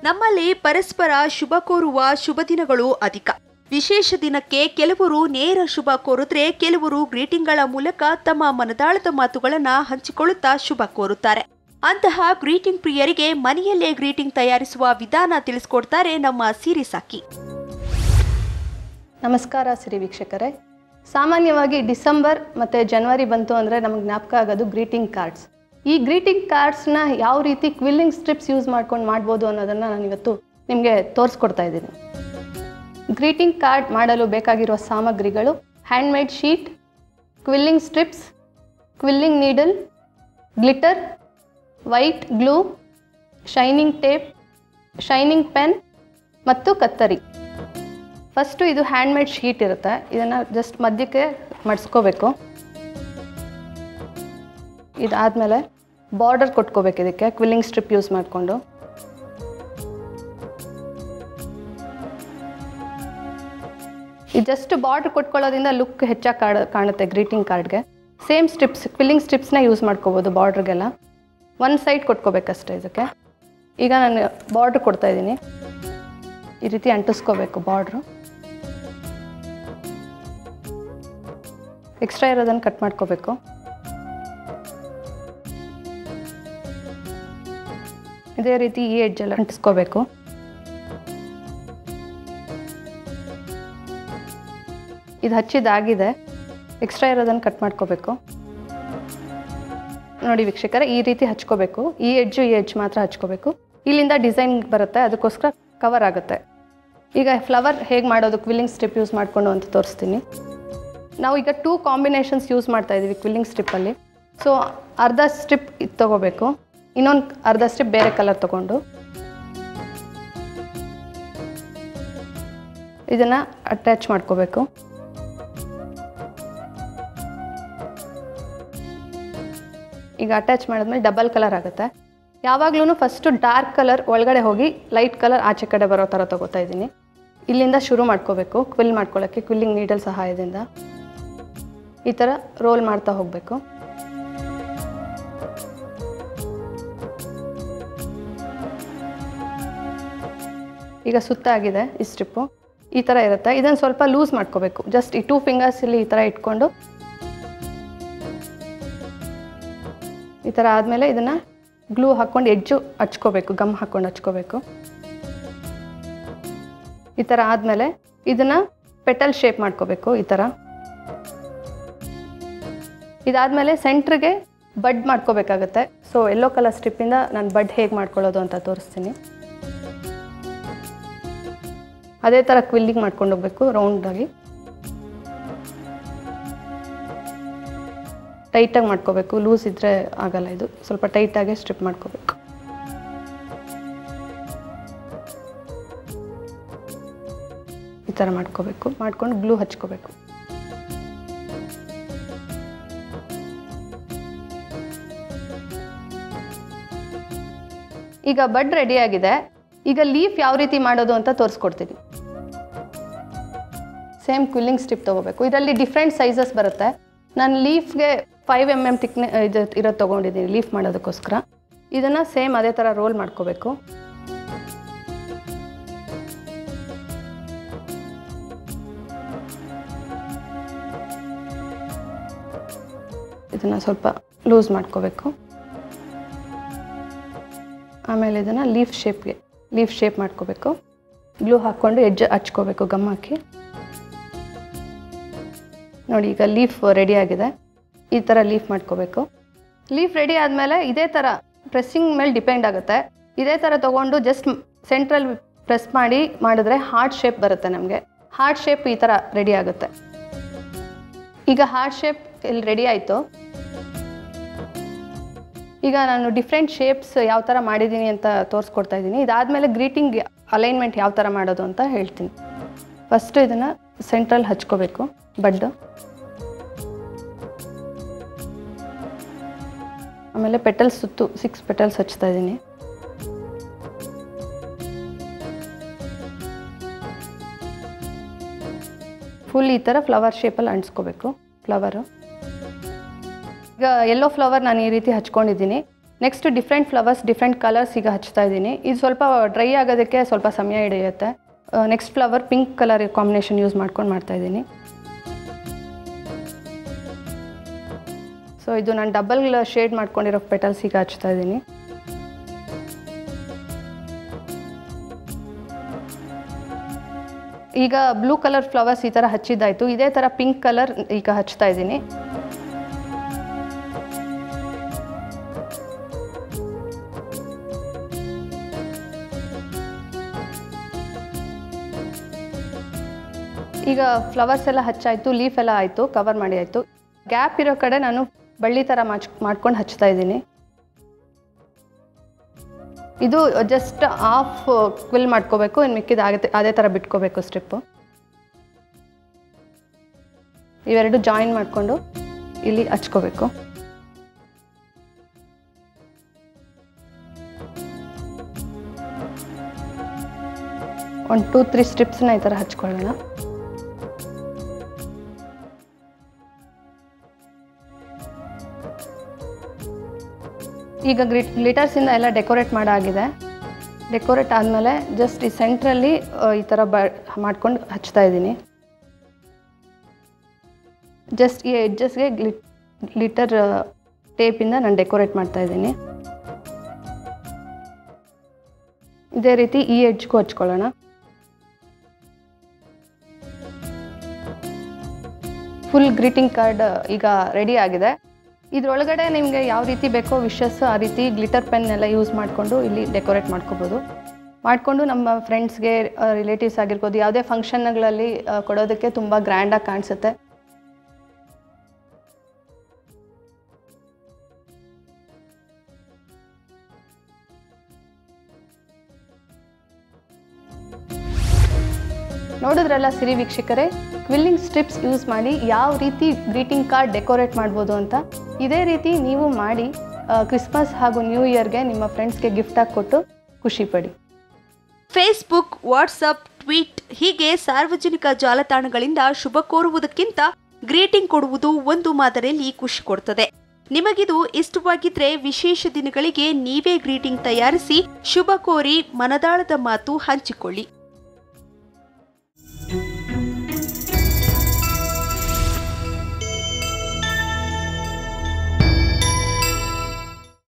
ನಮ್ಮಲ್ಲಿ ಪರಸ್ಪರ ಶುಭ ಕೋರುವ ಶುಭ ದಿನಗಳು ಅಧಿಕ ವಿಶೇಷ ದಿನಕ್ಕೆ ಕೆಲವರು ನೇರ ಶುಭ ಕೋರಿದ್ರೆ ಕೆಲವರು ಗ್ರೀಟಿಂಗ್ಗಳ ಮೂಲಕ ತಮ್ಮ ಮನದಾಳದ ಮಾತುಗಳನ್ನ ಹಂಚಿಕೊಳ್ಳುತ್ತಾ ಶುಭ ಕೋರುತ್ತಾರೆ ಅಂತಹ ಗ್ರೀಟಿಂಗ್ ಪ್ರಿಯರಿಗೆ ಮನೆಯಲ್ಲೇ ಗ್ರೀಟಿಂಗ್ ತಯಾರಿಸುವ ವಿಧಾನ ತಿಳಿಸ್ಕೊಡ್ತಾರೆ ನಮ್ಮ ಸಿರಿ ಸಾಕಿ ನಮಸ್ಕಾರ ಸಿರಿ ವೀಕ್ಷಕರೇ ಸಾಮಾನ್ಯವಾಗಿ ಡಿಸೆಂಬರ್ ಮತ್ತು ಜನವರಿ ಬಂತು ಅಂದರೆ ನಮಗೆ ಜ್ಞಾಪಕ ಆಗೋದು ಗ್ರೀಟಿಂಗ್ ಕಾರ್ಡ್ಸ್ ಈ ಗ್ರೀಟಿಂಗ್ ಕಾರ್ಡ್ಸ್ನ ಯಾವ ರೀತಿ ಕ್ವಿಲ್ಲಿಂಗ್ ಸ್ಟ್ರಿಪ್ಸ್ ಯೂಸ್ ಮಾಡ್ಕೊಂಡು ಮಾಡ್ಬೋದು ಅನ್ನೋದನ್ನು ನಾನು ಇವತ್ತು ನಿಮಗೆ ತೋರಿಸ್ಕೊಡ್ತಾ ಇದ್ದೀನಿ ಗ್ರೀಟಿಂಗ್ ಕಾರ್ಡ್ ಮಾಡಲು ಬೇಕಾಗಿರುವ ಸಾಮಗ್ರಿಗಳು handmade sheet quilling strips quilling needle glitter white glue shining tape shining pen ಮತ್ತು ಕತ್ತರಿ ಫಸ್ಟು ಇದು ಹ್ಯಾಂಡ್ಮೇಡ್ ಶೀಟ್ ಇರುತ್ತೆ ಇದನ್ನು ಜಸ್ಟ್ ಮಧ್ಯಕ್ಕೆ ಮಡ್ಸ್ಕೋಬೇಕು ಇದಾದಮೇಲೆ ಬಾರ್ಡರ್ ಕೊಟ್ಕೋಬೇಕು ಇದಕ್ಕೆ ಕ್ವಿಲ್ಲಿಂಗ್ ಸ್ಟ್ರಿಪ್ ಯೂಸ್ ಮಾಡಿಕೊಂಡು ಇದು ಜಸ್ಟ್ ಬಾರ್ಡರ್ ಕೊಟ್ಕೊಳ್ಳೋದ್ರಿಂದ ಲುಕ್ ಹೆಚ್ಚಾಗಿ ಕಾಣ ಕಾಣುತ್ತೆ ಗ್ರೀಟಿಂಗ್ ಕಾರ್ಡ್ಗೆ ಸೇಮ್ ಸ್ಟ್ರಿಪ್ಸ್ ಕ್ವಿಲ್ಲಿಂಗ್ ಸ್ಟ್ರಿಪ್ಸ್ನ ಯೂಸ್ ಮಾಡ್ಕೋಬೋದು ಬಾರ್ಡ್ರಿಗೆಲ್ಲ ಒನ್ ಸೈಡ್ ಕೊಟ್ಕೋಬೇಕಷ್ಟೇ ಇದಕ್ಕೆ ಈಗ ನಾನು ಬಾರ್ಡ್ರ್ ಕೊಡ್ತಾ ಇದ್ದೀನಿ ಈ ರೀತಿ ಅಂಟಿಸ್ಕೋಬೇಕು ಬಾರ್ಡ್ರು ಎಕ್ಸ್ಟ್ರಾ ಇರೋದನ್ನು ಕಟ್ ಮಾಡ್ಕೋಬೇಕು ಇದೇ ರೀತಿ ಈ ಎಡ್ಜೆಲ್ಲ ಅಂಟಿಸ್ಕೋಬೇಕು ಇದು ಹಚ್ಚಿದಾಗಿದೆ ಎಕ್ಸ್ಟ್ರಾ ಇರೋದನ್ನು ಕಟ್ ಮಾಡ್ಕೋಬೇಕು ನೋಡಿ ವೀಕ್ಷಕರೇ ಈ ರೀತಿ ಹಚ್ಕೋಬೇಕು ಈ ಎಡ್ಜು ಈ ಎಡ್ಜ್ ಮಾತ್ರ ಹಚ್ಕೋಬೇಕು ಇಲ್ಲಿಂದ ಡಿಸೈನ್ ಬರುತ್ತೆ ಅದಕ್ಕೋಸ್ಕರ ಕವರ್ ಆಗುತ್ತೆ ಈಗ ಫ್ಲವರ್ ಹೇಗೆ ಮಾಡೋದು ಕ್ವಿಲ್ಲಿಂಗ್ ಸ್ಟ್ರಿಪ್ ಯೂಸ್ ಮಾಡಿಕೊಂಡು ಅಂತ ತೋರಿಸ್ತೀನಿ ನಾವು ಈಗ ಟೂ ಕಾಂಬಿನೇಷನ್ಸ್ ಯೂಸ್ ಮಾಡ್ತಾ ಇದ್ದೀವಿ ಕ್ವಿಲ್ಲಿಂಗ್ ಸ್ಟ್ರಿಪ್ಪಲ್ಲಿ ಸೊ ಅರ್ಧ ಸ್ಟ್ರಿಪ್ ಇದು ತೊಗೋಬೇಕು ಇನ್ನೊಂದು ಅರ್ಧ ಸ್ಟ್ರಿಪ್ ಬೇರೆ ಕಲರ್ ತೊಗೊಂಡು ಇದನ್ನು ಅಟ್ಯಾಚ್ ಮಾಡ್ಕೋಬೇಕು ಈಗ ಅಟ್ಯಾಚ್ ಮಾಡಿದ್ಮೇಲೆ ಡಬಲ್ ಕಲರ್ ಆಗುತ್ತೆ ಯಾವಾಗಲೂ ಫಸ್ಟು ಡಾರ್ಕ್ ಕಲರ್ ಒಳಗಡೆ ಹೋಗಿ ಲೈಟ್ ಕಲರ್ ಆಚೆ ಕಡೆ ಬರೋ ಥರ ತೊಗೋತಾ ಇದ್ದೀನಿ ಇಲ್ಲಿಂದ ಶುರು ಮಾಡ್ಕೋಬೇಕು ಕ್ವಿಲ್ ಮಾಡ್ಕೊಳ್ಳೋಕ್ಕೆ ಕ್ವಿಲ್ಲಿಂಗ್ ನೀಡಲ್ ಸಹಾಯದಿಂದ ಈ ಥರ ರೋಲ್ ಮಾಡ್ತಾ ಹೋಗಬೇಕು ಈಗ ಸುತ್ತ ಆಗಿದೆ ಈ ಸ್ಟ್ರಿಪ್ಪು ಈ ಥರ ಇರುತ್ತೆ ಇದನ್ನು ಸ್ವಲ್ಪ ಲೂಸ್ ಮಾಡ್ಕೋಬೇಕು ಜಸ್ಟ್ ಈ ಟೂ ಫಿಂಗರ್ಸಲ್ಲಿ ಈ ಥರ ಇಟ್ಕೊಂಡು ಈ ಥರ ಆದಮೇಲೆ ಇದನ್ನು ಗ್ಲೂ ಹಾಕ್ಕೊಂಡು ಎಡ್ಜು ಹಚ್ಕೋಬೇಕು ಗಮ್ ಹಾಕ್ಕೊಂಡು ಹಚ್ಕೋಬೇಕು ಈ ಥರ ಆದಮೇಲೆ ಇದನ್ನು ಪೆಟಲ್ ಶೇಪ್ ಮಾಡ್ಕೋಬೇಕು ಈ ಥರ ಇದಾದಮೇಲೆ ಸೆಂಟ್ರಿಗೆ ಬಡ್ ಮಾಡ್ಕೋಬೇಕಾಗತ್ತೆ ಸೊ ಯೆಲ್ಲೋ ಕಲರ್ ಸ್ಟ್ರಿಪ್ಪಿಂದ ನಾನು ಬಡ್ ಹೇಗೆ ಮಾಡ್ಕೊಳ್ಳೋದು ಅಂತ ತೋರಿಸ್ತೀನಿ ಅದೇ ಥರ ಕ್ವಿಲ್ಲಿಂಗ್ ಮಾಡ್ಕೊಂಡು ಹೋಗ್ಬೇಕು ರೌಂಡಾಗಿ ಟೈಟಾಗಿ ಮಾಡ್ಕೋಬೇಕು ಲೂಸ್ ಇದ್ದರೆ ಆಗಲ್ಲ ಇದು ಸ್ವಲ್ಪ ಟೈಟಾಗೆ ಸ್ಟ್ರಿಪ್ ಮಾಡ್ಕೋಬೇಕು ಈ ಥರ ಮಾಡ್ಕೋಬೇಕು ಮಾಡ್ಕೊಂಡು ಗ್ಲೂ ಹಚ್ಕೋಬೇಕು ಈಗ ಬಡ್ ರೆಡಿ ಆಗಿದೆ ಈಗ ಲೀಫ್ ಯಾವ ರೀತಿ ಮಾಡೋದು ಅಂತ ತೋರಿಸ್ಕೊಡ್ತೀನಿ ಸೇಮ್ ಕ್ವಿಲ್ಲಿಂಗ್ ಸ್ಟಿಪ್ ತೊಗೋಬೇಕು ಇದರಲ್ಲಿ ಡಿಫ್ರೆಂಟ್ ಸೈಜಸ್ ಬರುತ್ತೆ ನಾನು ಲೀಫ್ಗೆ ಫೈವ್ ಎಮ್ ಎಮ್ ತಿಕ್ನೆ ಇದು ಇರೋದು ತೊಗೊಂಡಿದ್ದೀನಿ ಲೀಫ್ ಮಾಡೋದಕ್ಕೋಸ್ಕರ ಇದನ್ನು ಸೇಮ್ ಅದೇ ಥರ ರೋಲ್ ಮಾಡ್ಕೋಬೇಕು ಇದನ್ನು ಸ್ವಲ್ಪ ಲೂಸ್ ಮಾಡ್ಕೋಬೇಕು ಆಮೇಲೆ ಇದನ್ನು ಲೀಫ್ ಶೇಪ್ಗೆ ಲೀಫ್ ಶೇಪ್ ಮಾಡ್ಕೋಬೇಕು ಗ್ಲೂ ಹಾಕ್ಕೊಂಡು ಎಡ್ಜ್ ಹಚ್ಕೋಬೇಕು ಗಮ್ ಹಾಕಿ ನೋಡಿ ಈಗ ಲೀಫ್ ರೆಡಿ ಆಗಿದೆ ಈ ಥರ ಲೀಫ್ ಮಾಡ್ಕೋಬೇಕು ಲೀಫ್ ರೆಡಿ ಆದಮೇಲೆ ಇದೇ ಥರ ಪ್ರೆಸ್ಸಿಂಗ್ ಮೇಲೆ ಡಿಪೆಂಡ್ ಆಗುತ್ತೆ ಇದೇ ಥರ ತೊಗೊಂಡು ಜಸ್ಟ್ ಸೆಂಟ್ರಲ್ ಪ್ರೆಸ್ ಮಾಡಿ ಮಾಡಿದ್ರೆ ಹಾರ್ಟ್ ಶೇಪ್ ಬರುತ್ತೆ ನಮಗೆ ಹಾರ್ಟ್ ಶೇಪ್ ಈ ಥರ ರೆಡಿ ಆಗುತ್ತೆ ಈಗ ಹಾರ್ಟ್ ಶೇಪ್ ಇಲ್ಲಿ ರೆಡಿ ಆಯಿತು ಈಗ ನಾನು ಡಿಫ್ರೆಂಟ್ ಶೇಪ್ಸ್ ಯಾವ ಥರ ಮಾಡಿದ್ದೀನಿ ಅಂತ ತೋರಿಸ್ಕೊಡ್ತಾ ಇದ್ದೀನಿ ಇದಾದಮೇಲೆ ಗ್ರೀಟಿಂಗ್ ಅಲೈನ್ಮೆಂಟ್ ಯಾವ ಥರ ಮಾಡೋದು ಅಂತ ಹೇಳ್ತೀನಿ ಫಸ್ಟು ಇದನ್ನು ಸೆಂಟ್ರಲ್ ಹಚ್ಕೋಬೇಕು ಬಡ್ಡು ಆಮೇಲೆ ಪೆಟಲ್ಸ್ ಸುತ್ತು ಸಿಕ್ಸ್ ಪೆಟಲ್ಸ್ ಹಚ್ತಾ ಇದ್ದೀನಿ ಫುಲ್ ಈ ಥರ ಫ್ಲವರ್ ಶೇಪಲ್ಲಿ ಅಂಟಿಸ್ಕೋಬೇಕು ಫ್ಲವರು ಈಗ ಯೆಲ್ಲೋ ಫ್ಲವರ್ ನಾನು ಈ ರೀತಿ ಹಚ್ಕೊಂಡಿದ್ದೀನಿ next different flowers different colours ಈಗ ಹಚ್ತಾ ಇದ್ದೀನಿ ಇದು ಸ್ವಲ್ಪ ಡ್ರೈ ಆಗೋದಕ್ಕೆ ಸ್ವಲ್ಪ ಸಮಯ ಹಿಡಿಯುತ್ತೆ next flower pink colour combination use ಮಾಡ್ಕೊಂಡು ಮಾಡ್ತಾ ಇದ್ದೀನಿ ಸೊ ಇದು ನಾನು ಡಬಲ್ ಶೇಡ್ ಮಾಡ್ಕೊಂಡಿರೋ ಪೆಟಲ್ಸ್ ಈಗ ಹಚ್ತಾ ಇದ್ದೀನಿ ಈಗ ಬ್ಲೂ ಕಲರ್ ಫ್ಲವರ್ಸ್ ಈ ಥರ ಹಚ್ಚಿದ್ದಾಯಿತು ಇದೇ ಥರ ಪಿಂಕ್ ಕಲರ್ ಈಗ ಹಚ್ತಾ ಇದ್ದೀನಿ ಈಗ ಫ್ಲವರ್ಸ್ ಎಲ್ಲ ಹಚ್ಚಾಯಿತು ಲೀಫ್ ಎಲ್ಲ ಆಯಿತು ಕವರ್ ಮಾಡಿ ಆಯಿತು ಗ್ಯಾಪ್ ಇರೋ ಕಡೆ ನಾನು ಬಳ್ಳಿ ಥರ ಮಾಚ್ ಮಾಡ್ಕೊಂಡು ಹಚ್ತಾ ಇದ್ದೀನಿ ಇದು ಜಸ್ಟ್ ಆಫ್ ಕ್ವಿಲ್ ಮಾಡ್ಕೋಬೇಕು ಇನ್ನು ಮಿಕ್ಕಿದ ಅದೇ ಅದೇ ಥರ ಬಿಟ್ಕೋಬೇಕು ಸ್ಟ್ರಿಪ್ಪು ಇವೆರಡು ಜಾಯಿನ್ ಮಾಡಿಕೊಂಡು ಇಲ್ಲಿ ಹಚ್ಕೋಬೇಕು ಒಂದು ಟೂ ತ್ರೀ ಸ್ಟ್ರಿಪ್ಸ್ನ ಈ ಥರ ಹಚ್ಕೊಳ್ಳೋಣ ಈಗ ಗ್ರಿ ಗ್ಲಿಟರ್ಸಿಂದ ಎಲ್ಲ ಡೆಕೋರೇಟ್ ಮಾಡಾಗಿದೆ ಡೆಕೋರೇಟ್ ಆದಮೇಲೆ ಜಸ್ಟ್ ಈ ಸೆಂಟ್ರಲ್ಲಿ ಈ ಥರ ಬ ಮಾಡ್ಕೊಂಡು ಹಚ್ತಾ ಇದ್ದೀನಿ ಜಸ್ಟ್ ಈ ಎಡ್ಜಸ್ಗೆ ಗ್ಲಿ ಗ್ಲಿಟರ್ ಟೇಪಿಂದ ನಾನು ಡೆಕೋರೇಟ್ ಮಾಡ್ತಾ ಇದ್ದೀನಿ ಇದೇ ರೀತಿ ಈ ಎಡ್ಜ್ಗೂ ಹಚ್ಕೊಳ್ಳೋಣ ಫುಲ್ ಗ್ರೀಟಿಂಗ್ ಕಾರ್ಡ್ ಈಗ ರೆಡಿ ಆಗಿದೆ ಇದರೊಳಗಡೆ ನಿಮಗೆ ಯಾವ ರೀತಿ ಬೇಕೋ ವಿಶಸ್ ಆ ರೀತಿ ಗ್ಲಿಟರ್ ಪೆನ್ ಎಲ್ಲ ಯೂಸ್ ಮಾಡಿಕೊಂಡು ಇಲ್ಲಿ ಡೆಕೋರೇಟ್ ಮಾಡ್ಕೋಬೋದು ಮಾಡಿಕೊಂಡು ನಮ್ಮ ಫ್ರೆಂಡ್ಸ್ಗೆ ರಿಲೇಟಿವ್ಸ್ ಆಗಿರ್ಬೋದು ಯಾವುದೇ ಫಂಕ್ಷನ್ಗಳಲ್ಲಿ ಕೊಡೋದಕ್ಕೆ ತುಂಬ ಗ್ರ್ಯಾಂಡಾಗಿ ಕಾಣಿಸುತ್ತೆ ನೋಡಿದ್ರಲ್ಲ ಸಿರಿ ವೀಕ್ಷಕರೇ ಕ್ವಿಲ್ಲಿಂಗ್ ಸ್ಟ್ರಿಪ್ಸ್ ಯೂಸ್ ಮಾಡಿ ಯಾವ ರೀತಿ ಗ್ರೀಟಿಂಗ್ ಕಾರ್ಡ್ ಡೆಕೋರೇಟ್ ಮಾಡ್ಬೋದು ಅಂತ ಇದೇ ರೀತಿ ನೀವು ಮಾಡಿ ಕ್ರಿಸ್ಮಸ್ ಹಾಗೂ ನ್ಯೂ ಇಯರ್ಗೆ ನಿಮ್ಮ ಫ್ರೆಂಡ್ಸ್ಗೆ ಗಿಫ್ಟಾಗಿ ಕೊಟ್ಟು ಖುಷಿಪಡಿ ಫೇಸ್ಬುಕ್ ವಾಟ್ಸಪ್ ಟ್ವೀಟ್ ಹೀಗೆ ಸಾರ್ವಜನಿಕ ಜಾಲತಾಣಗಳಿಂದ ಶುಭ ಕೋರುವುದಕ್ಕಿಂತ ಗ್ರೀಟಿಂಗ್ ಕೊಡುವುದು ಒಂದು ಮಾದರಿಯಲ್ಲಿ ಖುಷಿ ಕೊಡ್ತದೆ ನಿಮಗಿದು ಇಷ್ಟವಾಗಿದ್ರೆ ವಿಶೇಷ ದಿನಗಳಿಗೆ ನೀವೇ ಗ್ರೀಟಿಂಗ್ ತಯಾರಿಸಿ ಶುಭ ಕೋರಿ ಮನದಾಳದ ಮಾತು ಹಂಚಿಕೊಳ್ಳಿ